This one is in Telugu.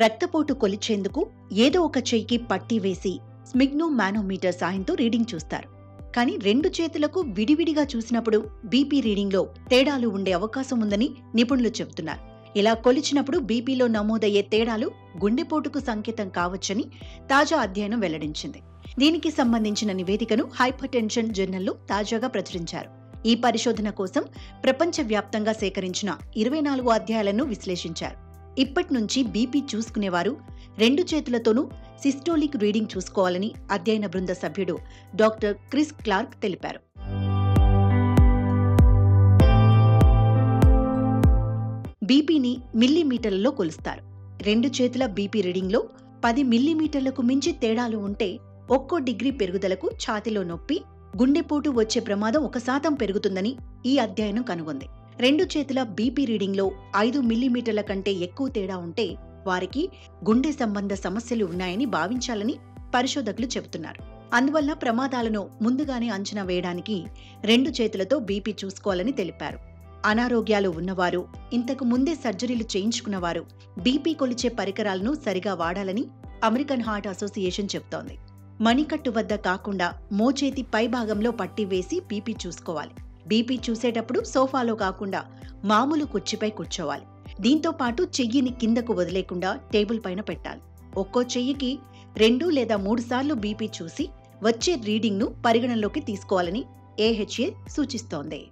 రక్తపోటు కొలిచేందుకు ఏదో ఒక చెయ్యికి పట్టీ వేసి స్మిగ్నో మానోమీటర్ సాయంతో రీడింగ్ చూస్తారు కానీ రెండు చేతులకు విడివిడిగా చూసినప్పుడు బీపీ రీడింగ్లో తేడాలు ఉండే అవకాశం ఉందని నిపుణులు చెబుతున్నారు ఇలా కొలిచినప్పుడు బీపీలో నమోదయ్యే తేడాలు గుండెపోటుకు సంకేతం కావచ్చని తాజా అధ్యయనం వెల్లడించింది దీనికి సంబంధించిన నివేదికను హైపర్ టెన్షన్ జర్నల్లో తాజాగా ప్రచురించారు ఈ పరిశోధన కోసం ప్రపంచవ్యాప్తంగా సేకరించిన ఇరవై నాలుగు అధ్యాయాలను విశ్లేషించారు ఇప్పటి నుంచి బీపీ చూసుకునేవారు రెండు చేతులతోనూ సిస్టోలిక్ రీడింగ్ చూసుకోవాలని అధ్యయన బృంద సభ్యుడు డాక్టర్ క్రిస్ క్లార్క్ తెలిపారు బీపీని మిల్లీమీటర్లలో కొలుస్తారు రెండు చేతుల బీపీ రీడింగ్లో పది మిల్లీమీటర్లకు మించి తేడాలు ఉంటే ఒక్కో డిగ్రీ పెరుగుదలకు ఛాతిలో నొప్పి గుండెపోటు వచ్చే ప్రమాదం ఒక శాతం పెరుగుతుందని ఈ అధ్యయనం కనుగొంది రెండు చేతుల బీపీ రీడింగ్లో ఐదు మిల్లీమీటర్ల కంటే ఎక్కువ తేడా ఉంటే వారికి గుండె సంబంధ సమస్యలు ఉన్నాయని భావించాలని పరిశోధకులు చెబుతున్నారు అందువల్ల ప్రమాదాలను ముందుగానే అంచనా వేయడానికి రెండు చేతులతో బీపీ చూసుకోవాలని తెలిపారు అనారోగ్యాలు ఉన్నవారు ఇంతకు ముందే సర్జరీలు చేయించుకున్నవారు బీపీ కొలిచే పరికరాలను సరిగా వాడాలని అమెరికన్ హార్ట్ అసోసియేషన్ చెబుతోంది మణికట్టు వద్ద కాకుండా మోచేతి పై భాగంలో పట్టి వేసి బీపీ చూసుకోవాలి బీపీ చూసేటప్పుడు సోఫాలో కాకుండా మామూలు కుర్చీపై కూర్చోవాలి దీంతో పాటు చెయ్యిని కిందకు వదిలేకుండా టేబుల్ పైన పెట్టాలి ఒక్కో చెయ్యికి రెండు లేదా మూడు సార్లు బీపీ చూసి వచ్చే రీడింగ్ను పరిగణనలోకి తీసుకోవాలని ఏహెచ్ఏ సూచిస్తోంది